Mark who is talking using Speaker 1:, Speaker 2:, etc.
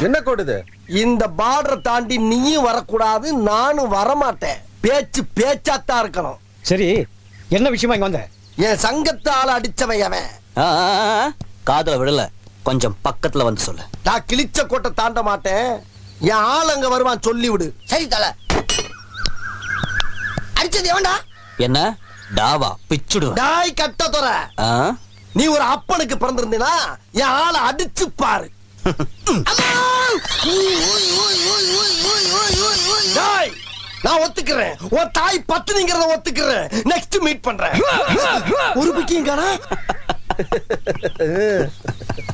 Speaker 1: என்ன கோடுது
Speaker 2: இந்த பார்டர் தாண்டி நீயும் வரக்கூடாது நானும் வரமாட்டேன் பேச்சு பேச்சாத்தான் இருக்கணும்
Speaker 3: சரி என்ன விஷயமா இங்க வந்த
Speaker 2: என் சங்கத்தால அடிச்சவன் அவன்
Speaker 4: ஆ, ஆ, ஆ, காதுல விடல கொஞ்சம் பக்கத்துல வந்து சொல்லு
Speaker 2: நான் கிழிச்ச கோட்டை தாண்ட மாட்டேன் என் ஆள் அங்க வருவான் சொல்லி விடு
Speaker 5: சரி தல அடிச்சது எவன்டா
Speaker 4: என்ன டாவா பிச்சுடுவேன்
Speaker 2: டாய் கட்ட தொற
Speaker 4: ஆ?
Speaker 2: நீ ஒரு அப்பனுக்கு பிறந்திருந்தீனா என் ஆளை அடிச்சு பாரு டாய் நான் ஒத்துக்கிறேன் உன் தாய் பத்துனிங்கிறத ஒத்துக்கிறேன் நெக்ஸ்ட் மீட் பண்றேன் ஒரு பிக்கியும் காணா